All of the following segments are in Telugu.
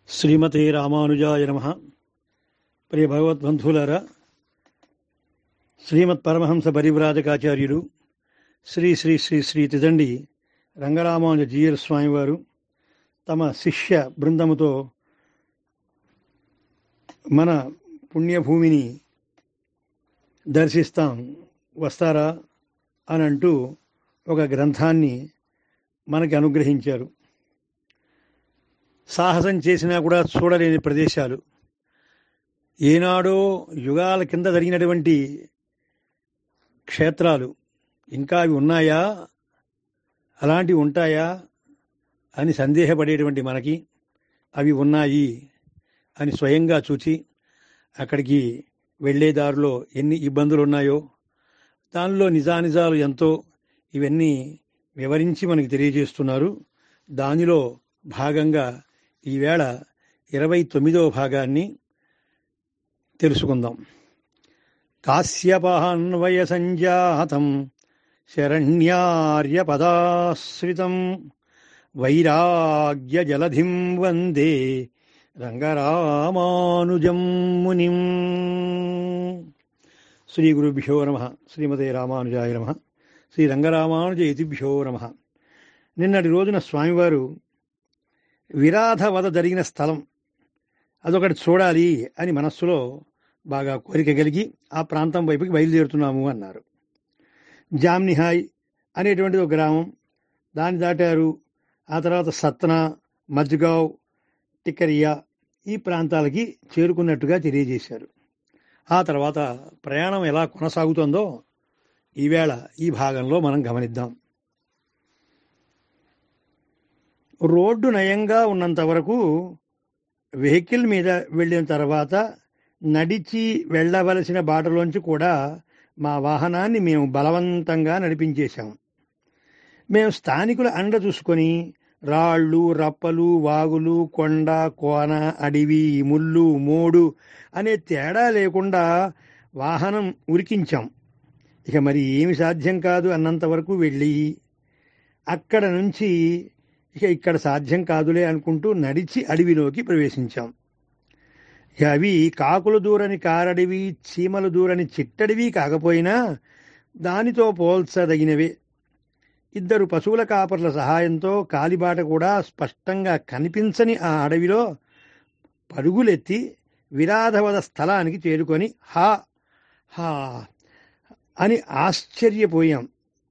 శ్రీమతే రామానుజాయ నమ ప్రియ భగవద్బంధువులారా శ్రీమత్ పరమహంస పరివ్రాజకాచార్యులు శ్రీ శ్రీ శ్రీ శ్రీ తిదండి రంగరామానుజ జీయర్ స్వామివారు తమ శిష్య బృందముతో మన పుణ్యభూమిని దర్శిస్తాం వస్తారా అని అంటూ ఒక గ్రంథాన్ని మనకి అనుగ్రహించారు సాహసం చేసినా కూడా చూడలేని ప్రదేశాలు ఏనాడో యుగాల కింద జరిగినటువంటి క్షేత్రాలు ఇంకా అవి ఉన్నాయా అలాంటివి ఉంటాయా అని సందేహపడేటువంటి మనకి అవి ఉన్నాయి అని స్వయంగా చూచి అక్కడికి వెళ్ళే దారిలో ఎన్ని ఇబ్బందులు ఉన్నాయో దానిలో నిజానిజాలు ఎంతో ఇవన్నీ వివరించి మనకి తెలియజేస్తున్నారు దానిలో భాగంగా ఈవేళ ఇరవై తొమ్మిదవ భాగాన్ని తెలుసుకుందాం కాశ్యపాన్వయ సంజాతం శరణ్యార్యపదాశ్రితం వైరాగ్య జలధిం వందే రంగరామానుజం మునిం శ్రీ గురుభ్యో నమ శ్రీమతే రామానుజాయ నమ శ్రీ రంగరామానుజ ఇతిభ్యో నమ నిన్నటి రోజున స్వామివారు విరాధ వధ జరిగిన స్థలం అదొకటి చూడాలి అని మనస్సులో బాగా కోరిక కలిగి ఆ ప్రాంతం వైపుకి బయలుదేరుతున్నాము అన్నారు జామ్నిహాయ్ అనేటువంటిది ఒక గ్రామం దాన్ని దాటారు ఆ తర్వాత సత్న మజ్గావ్ టిక్కరియా ఈ ప్రాంతాలకి చేరుకున్నట్టుగా తెలియజేశారు ఆ తర్వాత ప్రయాణం ఎలా కొనసాగుతుందో ఈవేళ ఈ భాగంలో మనం గమనిద్దాం రోడ్డు నయంగా ఉన్నంత వరకు వెహికల్ మీద వెళ్ళిన తర్వాత నడిచి వెళ్ళవలసిన బాటలోంచి కూడా మా వాహనాన్ని మేము బలవంతంగా నడిపించేశాం మేము స్థానికుల అండ చూసుకొని రాళ్ళు రప్పలు వాగులు కొండ కోన అడవి ముళ్ళు మోడు అనే తేడా లేకుండా వాహనం ఉరికించాం ఇక మరి ఏమి సాధ్యం కాదు అన్నంత వరకు వెళ్ళి అక్కడ నుంచి ఇక ఇక్కడ సాధ్యం కాదులే అనుకుంటూ నడిచి అడవిలోకి ప్రవేశించాం ఇక అవి కాకులు దూరని కారడివి చీమలు దూరని చిట్టడివి కాకపోయినా దానితో పోల్చదగినవే ఇద్దరు పశువుల కాపర్ల సహాయంతో కాలిబాట కూడా స్పష్టంగా కనిపించని ఆ అడవిలో పరుగులెత్తి విరాధవద స్థలానికి చేరుకొని హా హా అని ఆశ్చర్యపోయాం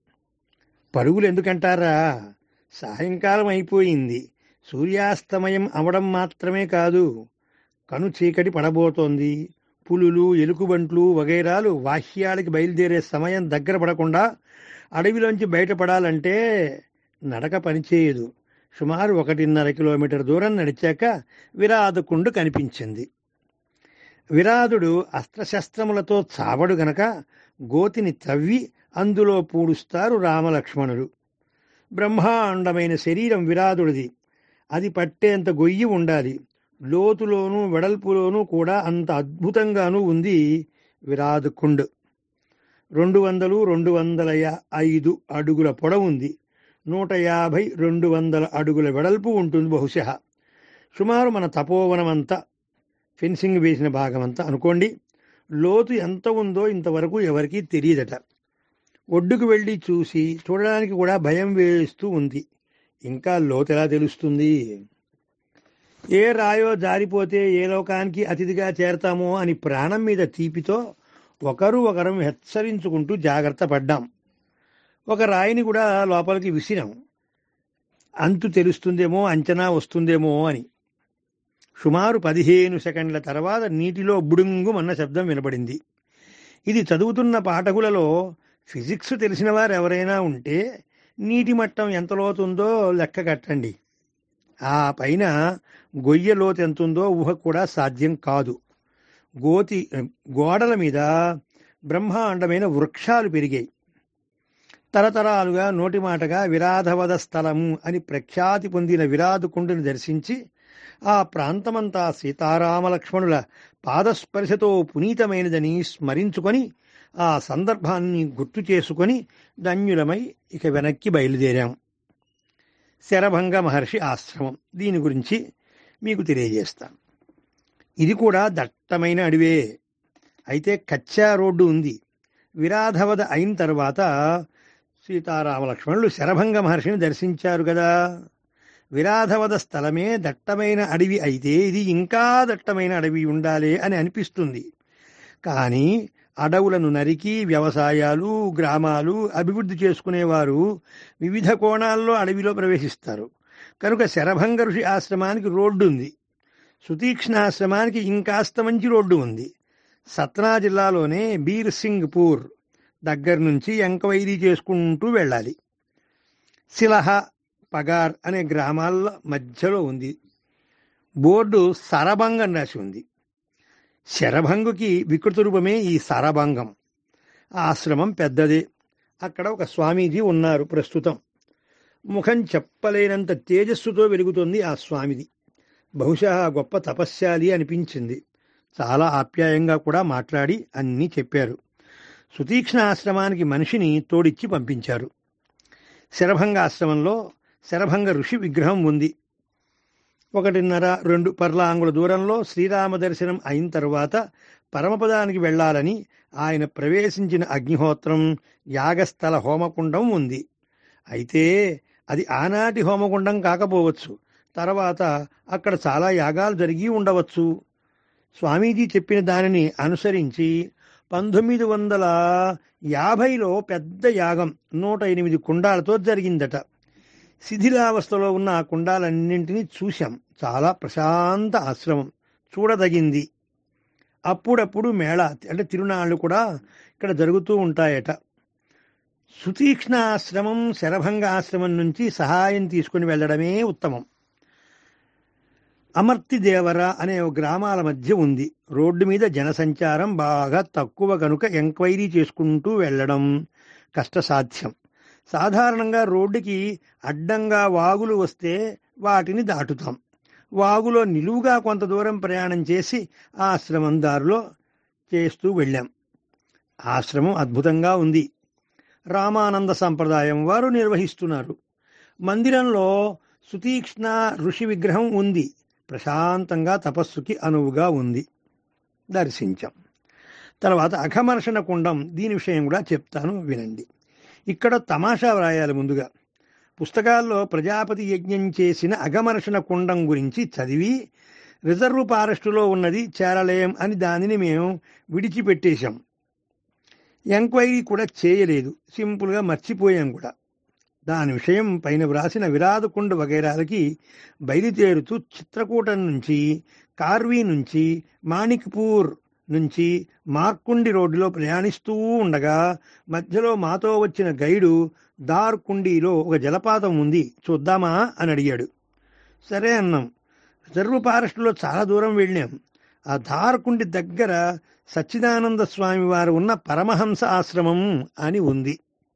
పరుగులు ఎందుకంటారా సాయంకాలం అయిపోయింది సూర్యాస్తమయం అవడం మాత్రమే కాదు కను చీకటి పడబోతోంది పులులు ఎలుకబంట్లు వగైరాలు వాహ్యాలకి బయలుదేరే సమయం దగ్గర పడకుండా అడవిలోంచి బయటపడాలంటే నడక పనిచేయదు సుమారు ఒకటిన్నర కిలోమీటర్ దూరం నడిచాక విరాధకుండు కనిపించింది విరాధుడు అస్త్రశస్త్రములతో చావడు గనక గోతిని తవ్వి అందులో పూడుస్తారు రామలక్ష్మణుడు బ్రహ్మాండమైన శరీరం విరాధుడిది అది పట్టేంత గొయ్యి ఉండాలి లోతులోనూ వెడల్పులోనూ కూడా అంత అద్భుతంగానూ ఉంది విరాధకుండ్ రెండు వందలు రెండు వందల ఐదు అడుగుల పొడవుంది నూట యాభై రెండు వందల అడుగుల వెడల్పు ఉంటుంది బహుశా సుమారు మన తపోవనమంతా ఫెన్సింగ్ వేసిన భాగమంతా అనుకోండి లోతు ఎంత ఉందో ఇంతవరకు ఎవరికీ తెలియదట ఒడ్డుకు వెళ్ళి చూసి చూడడానికి కూడా భయం వేస్తూ ఉంది ఇంకా లోతు ఎలా తెలుస్తుంది ఏ రాయో జారిపోతే ఏ లోకానికి అతిథిగా చేరతామో అని ప్రాణం మీద తీపితో ఒకరు ఒకరం హెచ్చరించుకుంటూ జాగ్రత్త పడ్డాం ఒక రాయిని కూడా లోపలికి విసిరాం అంతు తెలుస్తుందేమో అంచనా వస్తుందేమో అని సుమారు పదిహేను సెకండ్ల తర్వాత నీటిలో బుడుంగుమన్న శబ్దం వినపడింది ఇది చదువుతున్న పాఠకులలో ఫిజిక్స్ తెలిసిన వారు ఎవరైనా ఉంటే నీటి మట్టం ఎంత లోతుందో లెక్క కట్టండి ఆ పైన గొయ్య లోతు ఎంతుందో ఊహ కూడా సాధ్యం కాదు గోతి గోడల మీద బ్రహ్మాండమైన వృక్షాలు పెరిగాయి తరతరాలుగా నోటి మాటగా విరాధవద స్థలము అని ప్రఖ్యాతి పొందిన విరాధకుండుని దర్శించి ఆ ప్రాంతమంతా సీతారామలక్ష్మణుల పాదస్పర్శతో పునీతమైనదని స్మరించుకొని ఆ సందర్భాన్ని గుర్తు చేసుకొని ధన్యులమై ఇక వెనక్కి బయలుదేరాం శరభంగ మహర్షి ఆశ్రమం దీని గురించి మీకు తెలియజేస్తాను ఇది కూడా దట్టమైన అడవే అయితే కచ్చా రోడ్డు ఉంది విరాధవద అయిన తర్వాత సీతారామ లక్ష్మణులు శరభంగ మహర్షిని దర్శించారు కదా విరాధవద స్థలమే దట్టమైన అడవి అయితే ఇది ఇంకా దట్టమైన అడవి ఉండాలి అని అనిపిస్తుంది కానీ అడవులను నరికి వ్యవసాయాలు గ్రామాలు అభివృద్ధి చేసుకునేవారు వివిధ కోణాల్లో అడవిలో ప్రవేశిస్తారు కనుక శరభంగ ఋషి ఆశ్రమానికి రోడ్డు ఉంది సుతీక్ష్ణ ఆశ్రమానికి ఇంకాస్త మంచి రోడ్డు ఉంది సత్నా జిల్లాలోనే బీర్ సింగ్ పూర్ దగ్గర నుంచి ఎంకవైరీ చేసుకుంటూ వెళ్ళాలి సిలహ పగార్ అనే గ్రామాల మధ్యలో ఉంది బోర్డు సరభంగం రాసి ఉంది శరభంగుకి వికృత రూపమే ఈ సరభంగం ఆశ్రమం పెద్దదే అక్కడ ఒక స్వామీజీ ఉన్నారు ప్రస్తుతం ముఖం చెప్పలేనంత తేజస్సుతో వెలుగుతుంది ఆ స్వామిది బహుశా గొప్ప తపస్యాలి అనిపించింది చాలా ఆప్యాయంగా కూడా మాట్లాడి అన్నీ చెప్పారు సుతీక్ష్ణ ఆశ్రమానికి మనిషిని తోడిచ్చి పంపించారు శరభంగ ఆశ్రమంలో శరభంగ ఋషి విగ్రహం ఉంది ఒకటిన్నర రెండు పర్లాంగుల దూరంలో శ్రీరామ దర్శనం అయిన తరువాత పరమపదానికి వెళ్ళాలని ఆయన ప్రవేశించిన అగ్నిహోత్రం యాగస్థల హోమకుండం ఉంది అయితే అది ఆనాటి హోమకుండం కాకపోవచ్చు తర్వాత అక్కడ చాలా యాగాలు జరిగి ఉండవచ్చు స్వామీజీ చెప్పిన దానిని అనుసరించి పంతొమ్మిది వందల యాభైలో పెద్ద యాగం నూట ఎనిమిది కుండాలతో జరిగిందట శిథిలావస్థలో ఉన్న ఆ కుండాలన్నింటినీ చూశాం చాలా ప్రశాంత ఆశ్రమం చూడదగింది అప్పుడప్పుడు మేళ అంటే తిరునాళ్ళు కూడా ఇక్కడ జరుగుతూ ఉంటాయట సుతీక్ష్ణ ఆశ్రమం శరభంగ ఆశ్రమం నుంచి సహాయం తీసుకుని వెళ్ళడమే ఉత్తమం అమర్తిదేవర అనే ఓ గ్రామాల మధ్య ఉంది రోడ్డు మీద జనసంచారం బాగా తక్కువ కనుక ఎంక్వైరీ చేసుకుంటూ వెళ్ళడం కష్టసాధ్యం సాధారణంగా రోడ్డుకి అడ్డంగా వాగులు వస్తే వాటిని దాటుతాం వాగులో నిలువుగా కొంత దూరం ప్రయాణం చేసి ఆశ్రమం దారిలో చేస్తూ వెళ్ళాం ఆశ్రమం అద్భుతంగా ఉంది రామానంద సంప్రదాయం వారు నిర్వహిస్తున్నారు మందిరంలో సుతీక్ష్ణ ఋషి విగ్రహం ఉంది ప్రశాంతంగా తపస్సుకి అనువుగా ఉంది దర్శించాం తర్వాత అఘమర్షణ కుండం దీని విషయం కూడా చెప్తాను వినండి ఇక్కడ తమాషా వ్రాయాలి ముందుగా పుస్తకాల్లో ప్రజాపతి యజ్ఞం చేసిన అఘమర్షణ కుండం గురించి చదివి రిజర్వ్ ఫారెస్టులో ఉన్నది చేరలేం అని దానిని మేము విడిచిపెట్టేశాం ఎంక్వైరీ కూడా చేయలేదు సింపుల్గా మర్చిపోయాం కూడా దాని విషయం పైన వ్రాసిన విరాదకుండ వగైరాలకి బయలుదేరుతూ చిత్రకూటం నుంచి కార్వీ నుంచి మాణిక్పూర్ నుంచి మార్కుండి రోడ్డులో ప్రయాణిస్తూ ఉండగా మధ్యలో మాతో వచ్చిన గైడు దార్కుండీలో ఒక జలపాతం ఉంది చూద్దామా అని అడిగాడు సరే అన్నాం రిజర్వ్ ఫారెస్ట్లో చాలా దూరం వెళ్ళాం ఆ దార్కుండి దగ్గర సచ్చిదానంద స్వామి వారు ఉన్న పరమహంస ఆశ్రమం అని ఉంది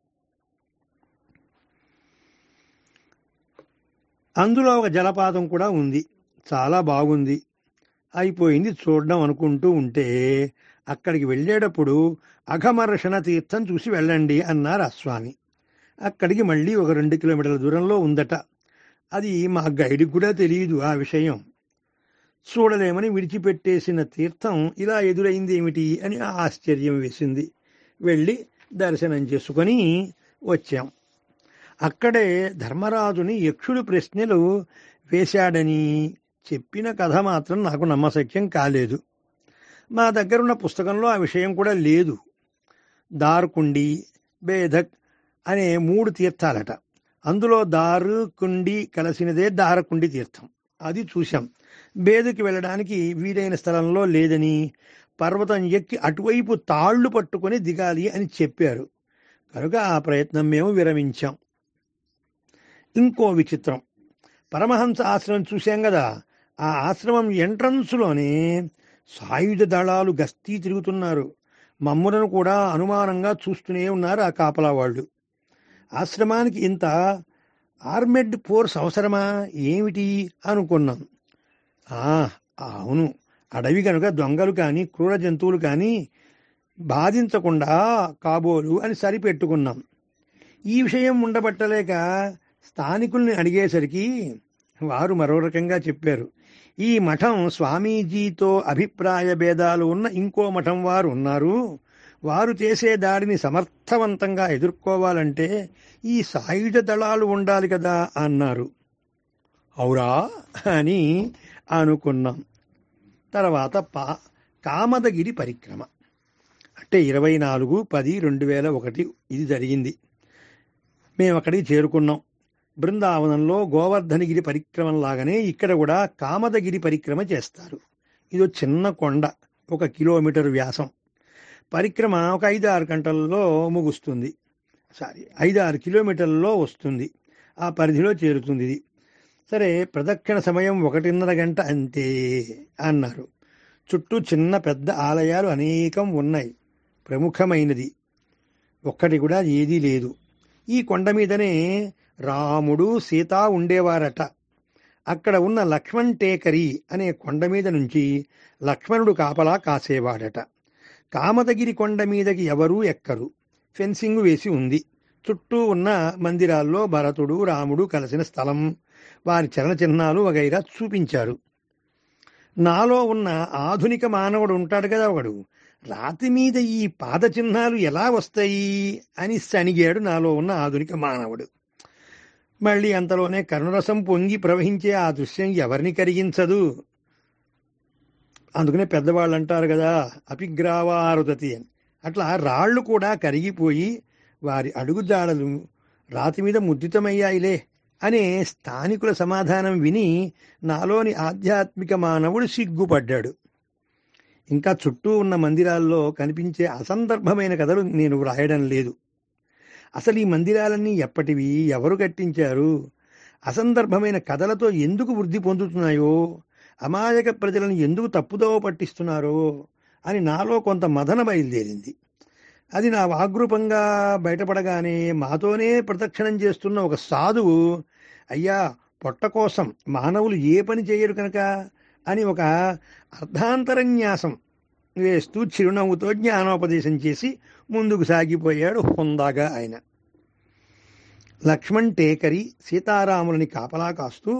అందులో ఒక జలపాతం కూడా ఉంది చాలా బాగుంది అయిపోయింది చూడడం అనుకుంటూ ఉంటే అక్కడికి వెళ్ళేటప్పుడు అఘమర్షణ తీర్థం చూసి వెళ్ళండి అన్నారు ఆ స్వామి అక్కడికి మళ్ళీ ఒక రెండు కిలోమీటర్ల దూరంలో ఉందట అది మా గైడ్కి కూడా తెలియదు ఆ విషయం చూడలేమని విడిచిపెట్టేసిన తీర్థం ఇలా ఎదురైంది ఏమిటి అని ఆశ్చర్యం వేసింది వెళ్ళి దర్శనం చేసుకొని వచ్చాం అక్కడే ధర్మరాజుని యక్షుడు ప్రశ్నలు వేశాడని చెప్పిన కథ మాత్రం నాకు నమ్మశక్యం కాలేదు మా దగ్గరున్న పుస్తకంలో ఆ విషయం కూడా లేదు దారుకుండి బేధక్ అనే మూడు తీర్థాలట అందులో దారు కుండి కలిసినదే దారకుండి తీర్థం అది చూశాం బేదకి వెళ్ళడానికి వీలైన స్థలంలో లేదని పర్వతం ఎక్కి అటువైపు తాళ్లు పట్టుకొని దిగాలి అని చెప్పారు కనుక ఆ ప్రయత్నం మేము విరమించాం ఇంకో విచిత్రం పరమహంస ఆశ్రమం చూశాం కదా ఆ ఆశ్రమం ఎంట్రన్స్లోనే సాయుధ దళాలు గస్తీ తిరుగుతున్నారు మమ్ములను కూడా అనుమానంగా చూస్తూనే ఉన్నారు ఆ కాపలా వాళ్ళు ఆశ్రమానికి ఇంత ఆర్మెడ్ ఫోర్స్ అవసరమా ఏమిటి అనుకున్నాం ఆ అవును అడవి కనుక దొంగలు కానీ క్రూర జంతువులు కానీ బాధించకుండా కాబోలు అని సరిపెట్టుకున్నాం ఈ విషయం ఉండబట్టలేక స్థానికుల్ని అడిగేసరికి వారు మరో రకంగా చెప్పారు ఈ మఠం స్వామీజీతో అభిప్రాయ భేదాలు ఉన్న ఇంకో మఠం వారు ఉన్నారు వారు చేసే దాడిని సమర్థవంతంగా ఎదుర్కోవాలంటే ఈ సాయుధ దళాలు ఉండాలి కదా అన్నారు అవురా అని అనుకున్నాం తర్వాత పా కామదగిరి పరిక్రమ అంటే ఇరవై నాలుగు పది రెండు వేల ఒకటి ఇది జరిగింది మేము అక్కడికి చేరుకున్నాం బృందావనంలో గోవర్ధనగిరి పరిక్రమ లాగానే ఇక్కడ కూడా కామదగిరి పరిక్రమ చేస్తారు ఇది ఒక చిన్న కొండ ఒక కిలోమీటర్ వ్యాసం పరిక్రమ ఒక ఐదు ఆరు గంటల్లో ముగుస్తుంది సారీ ఐదు ఆరు కిలోమీటర్లలో వస్తుంది ఆ పరిధిలో చేరుతుంది ఇది సరే ప్రదక్షిణ సమయం ఒకటిన్నర గంట అంతే అన్నారు చుట్టూ చిన్న పెద్ద ఆలయాలు అనేకం ఉన్నాయి ప్రముఖమైనది ఒక్కటి కూడా ఏదీ లేదు ఈ కొండ మీదనే రాముడు సీత ఉండేవారట అక్కడ ఉన్న లక్ష్మణ్ టేకరి అనే కొండ మీద నుంచి లక్ష్మణుడు కాపలా కాసేవాడట కామదగిరి కొండ మీదకి ఎవరూ ఎక్కరు ఫెన్సింగ్ వేసి ఉంది చుట్టూ ఉన్న మందిరాల్లో భరతుడు రాముడు కలిసిన స్థలం వారి చలన చిహ్నాలు వగైరా చూపించారు నాలో ఉన్న ఆధునిక మానవుడు ఉంటాడు కదా ఒకడు రాతి మీద ఈ పాద చిహ్నాలు ఎలా వస్తాయి అని సణిగాడు నాలో ఉన్న ఆధునిక మానవుడు మళ్ళీ అంతలోనే కరుణరసం పొంగి ప్రవహించే ఆ దృశ్యం ఎవరిని కరిగించదు అందుకనే పెద్దవాళ్ళు అంటారు కదా అపిగ్రావారుదతి అని అట్లా రాళ్ళు కూడా కరిగిపోయి వారి అడుగుజాడలు రాతి మీద ముద్రితమయ్యాయిలే అనే స్థానికుల సమాధానం విని నాలోని ఆధ్యాత్మిక మానవుడు సిగ్గుపడ్డాడు ఇంకా చుట్టూ ఉన్న మందిరాల్లో కనిపించే అసందర్భమైన కథలు నేను వ్రాయడం లేదు అసలు ఈ మందిరాలన్నీ ఎప్పటివి ఎవరు కట్టించారు అసందర్భమైన కథలతో ఎందుకు వృద్ధి పొందుతున్నాయో అమాయక ప్రజలను ఎందుకు తప్పుదోవ పట్టిస్తున్నారో అని నాలో కొంత మదన బయలుదేరింది అది నా వాగ్రూపంగా బయటపడగానే మాతోనే ప్రదక్షిణం చేస్తున్న ఒక సాధువు అయ్యా పొట్ట కోసం మానవులు ఏ పని చేయరు కనుక అని ఒక అర్ధాంతరన్యాసం వేస్తూ చిరునవ్వుతో జ్ఞానోపదేశం చేసి ముందుకు సాగిపోయాడు హుందాగా ఆయన లక్ష్మణ్ టేకరి సీతారాములని కాపలా కాస్తూ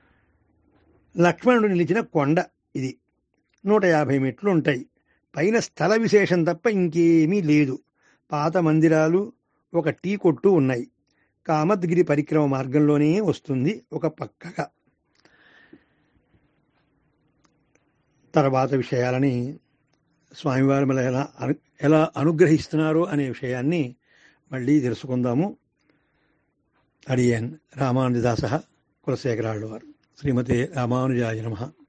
లక్ష్మణుడు నిలిచిన కొండ ఇది నూట యాభై మెట్లు ఉంటాయి పైన స్థల విశేషం తప్ప ఇంకేమీ లేదు పాత మందిరాలు ఒక టీ కొట్టు ఉన్నాయి కామద్గిరి పరిక్రమ మార్గంలోనే వస్తుంది ఒక పక్కగా తర్వాత విషయాలని స్వామివారి మళ్ళీ ఎలా అను ఎలా అనుగ్రహిస్తున్నారో అనే విషయాన్ని మళ్ళీ తెలుసుకుందాము అడియన్ రామానుజదాస కులశేఖరాళ్ళు వారు శ్రీమతి రామానుజాయ నమ